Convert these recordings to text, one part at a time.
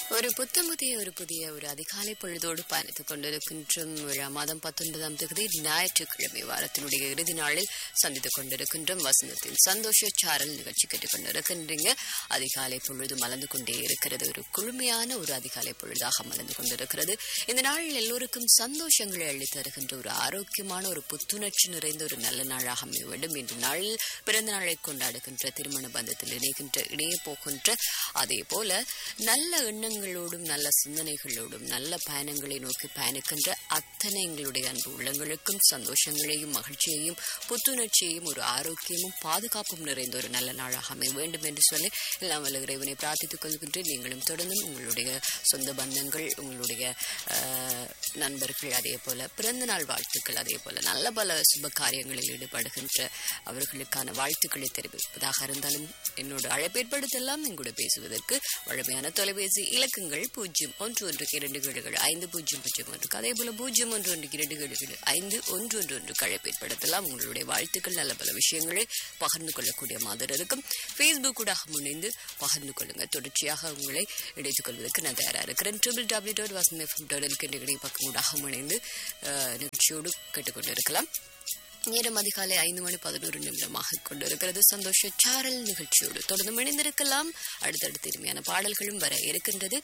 ஒரு புத்தம் புதிய ஒரு புதிய ஒரு அதிகாலை பொழுதோடு பயணித்துக் கொண்டிருக்கின்றோம் விழா மாதம் பத்தொன்பதாம் தேதி ஞாயிற்றுக்கிழமை வாரத்தினுடைய இறுதி நாளில் சந்தித்துக் கொண்டிருக்கின்றோம் வசந்தத்தின் சந்தோஷ சாரல் நிகழ்ச்சி கேட்டுக் கொண்டிருக்கின்றீங்க அதிகாலை பொழுது மலர்ந்து கொண்டே இருக்கிறது ஒரு குழுமையான ஒரு அதிகாலை பொழுதாக மலர்ந்து கொண்டிருக்கிறது இந்த நாளில் எல்லோருக்கும் சந்தோஷங்களை அள்ளி தருகின்ற ஒரு ஆரோக்கியமான ஒரு புத்துணர்ச்சி நிறைந்த ஒரு நல்ல நாளாக அமைய வேண்டும் இன்று நாளில் பிறந்த நாளை கொண்டாடுகின்ற திருமண பந்தத்தில் இணைகின்ற இணைய போகின்ற அதே போல நல்ல எண்ணங்களோடும் நல்ல சிந்தனைகளோடும் நல்ல பயணங்களை நோக்கி பயணிக்கின்ற அத்தனை எங்களுடைய அன்பு உள்ளங்களுக்கும் சந்தோஷங்களையும் மகிழ்ச்சியையும் புத்துணர்ச்சியையும் ஒரு ஆரோக்கியமும் பாதுகாப்பும் நிறைந்த ஒரு நல்ல நாளாக அமைய வேண்டும் என்று சொல்லி எல்லாம் வல்ல இறைவனை பிரார்த்தித்துக் கொள்கின்றேன் நீங்களும் தொடர்ந்தும் உங்களுடைய சொந்த பந்தங்கள் உங்களுடைய ஆஹ், நண்பர்கள் அதே போல பிறந்த நாள் வாழ்த்துக்கள் அதே போல நல்ல பல சுப காரியங்களில் ஈடுபடுகின்ற அவர்களுக்கான வாழ்த்துக்களை தெரிவிப்பதாக இருந்தாலும் என்னோட அழைப்பேற்படுத்தெல்லாம் எங்கூட பேசுவதற்கு வழமையான தொலைபேசி இலக்கங்கள் பூஜ்ஜியம் ஒன்று ஒன்று இரண்டு ஏழுகள் ஐந்து பூஜ்ஜியம் பூஜ்ஜியம் ஒன்று அதே போல பூஜ்ஜியம் ஒன்று ஒன்று இரண்டு ஏழுகள் ஐந்து ஒன்று ஒன்று ஒன்று அழைப்பேற்படுத்தலாம் உங்களுடைய வாழ்த்துக்கள் நல்ல பல விஷயங்களை பகிர்ந்து கொள்ளக்கூடிய மாதிரி இருக்கும் ஃபேஸ்புக் கூட முனைந்து பகிர்ந்து கொள்ளுங்க தொடர்ச்சியாக உங்களை இணைத்துக் கொள்வதற்கு நான் தயாராக இருக்கிறேன் triple W dot Vasanth FM dot எல்கென்ற இணைய பக்கம் ஊடாக முனைந்து அஹ், நிகழ்ச்சியோடு கேட்டுக்கொண்டு இருக்கலாம் நேரம் அதிகாலை ஐந்து மணி பதினோரு நிமிடமாக கொண்டிருக்கிறது சந்தோஷ சாரல் நிகழ்ச்சியோடு தொடர்ந்து இணைந்திருக்கலாம் அடுத்தடுத்து இனிமையான பாடல்களும் வர இருக்கின்றது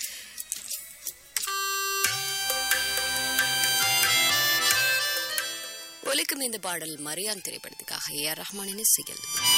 ஒலிக்கும் இந்த பாடல் மரியான் திரைப்படத்துக்காக ஏ ஆர் ரஹ்மானின் இசையில்